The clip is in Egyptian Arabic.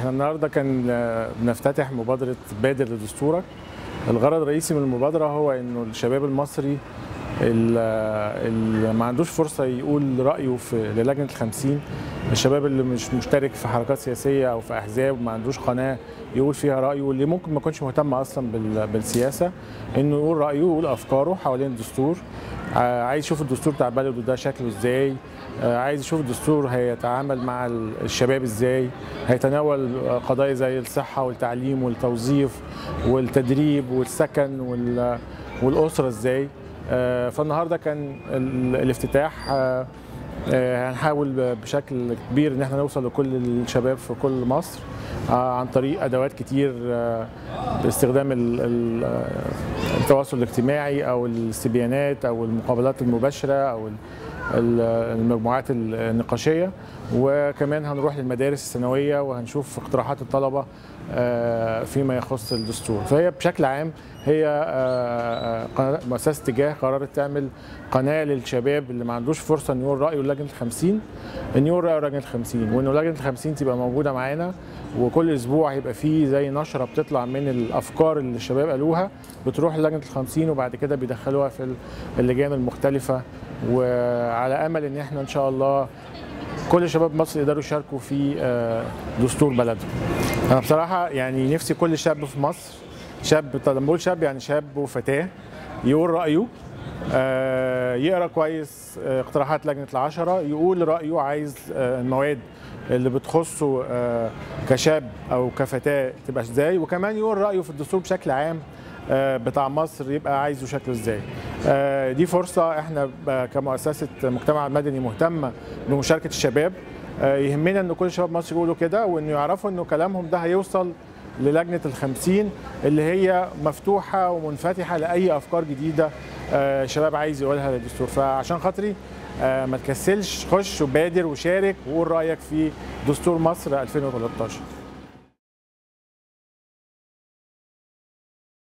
احنا النهارده كان آه، بنفتتح مبادره بادر لدستورك الغرض الرئيسي من المبادره هو انه الشباب المصري اللي ما عندوش فرصه يقول رايه في للجنه الخمسين الشباب اللي مش مشترك في حركات سياسيه او في احزاب ما عندوش قناه يقول فيها رايه واللي ممكن ما يكونش مهتم اصلا بال- بالسياسه انه يقول رايه ويقول افكاره حوالين الدستور آه، عايز يشوف الدستور بتاع بلده ده شكله ازاي آه، عايز يشوف الدستور هيتعامل مع ال- الشباب ازاي هيتناول آه، قضايا زي الصحه والتعليم والتوظيف والتدريب والسكن وال- والاسره ازاي آه، فالنهارده كان ال- الافتتاح آه، آه، هنحاول بشكل كبير ان احنا نوصل لكل الشباب في كل مصر آه، عن طريق ادوات كتير آه، باستخدام ال- ال- آه، التواصل الاجتماعي او الاستبيانات او المقابلات المباشره او ال- ال- المجموعات النقاشيه وكمان هنروح للمدارس الثانويه وهنشوف اقتراحات الطلبه آه، فيما يخص الدستور فهي بشكل عام هي آه، آه، قناة- مؤسسه اتجاه قررت تعمل قناه للشباب اللي ما عندوش فرصه انه يقول رايه لجنه الخمسين ان يقول رايه لجنه الخمسين وانه لجنه الخمسين تبقى موجوده معانا وكل اسبوع هيبقى فيه زي نشره بتطلع من الافكار اللي الشباب قالوها بتروح لجنه الخمسين وبعد كده بيدخلوها في اللجان المختلفه وعلى امل ان احنا ان شاء الله كل شباب مصر يقدروا يشاركوا في آه، دستور بلدهم. انا بصراحه يعني نفسي كل شاب في مصر شاب طب لما بقول شاب يعني شاب وفتاه يقول رايه آه، يقرا كويس آه، اقتراحات لجنه العشره يقول رايه عايز آه، المواد اللي بتخصه آه، كشاب او كفتاه تبقى ازاي وكمان يقول رايه في الدستور بشكل عام آه، بتاع مصر يبقى عايزه شكله ازاي آه، دي فرصه احنا ب- كمؤسسه مجتمع مدني مهتمه بمشاركه الشباب آه، يهمنا ان كل شباب مصر يقولوا كده وانه يعرفوا انه كلامهم ده هيوصل للجنه الخمسين اللي هي مفتوحه ومنفتحه لاي افكار جديده آه، شباب عايز يقولها للدستور فعشان خاطري آه، ما تكسلش خش وبادر وشارك وقول رايك في دستور مصر 2013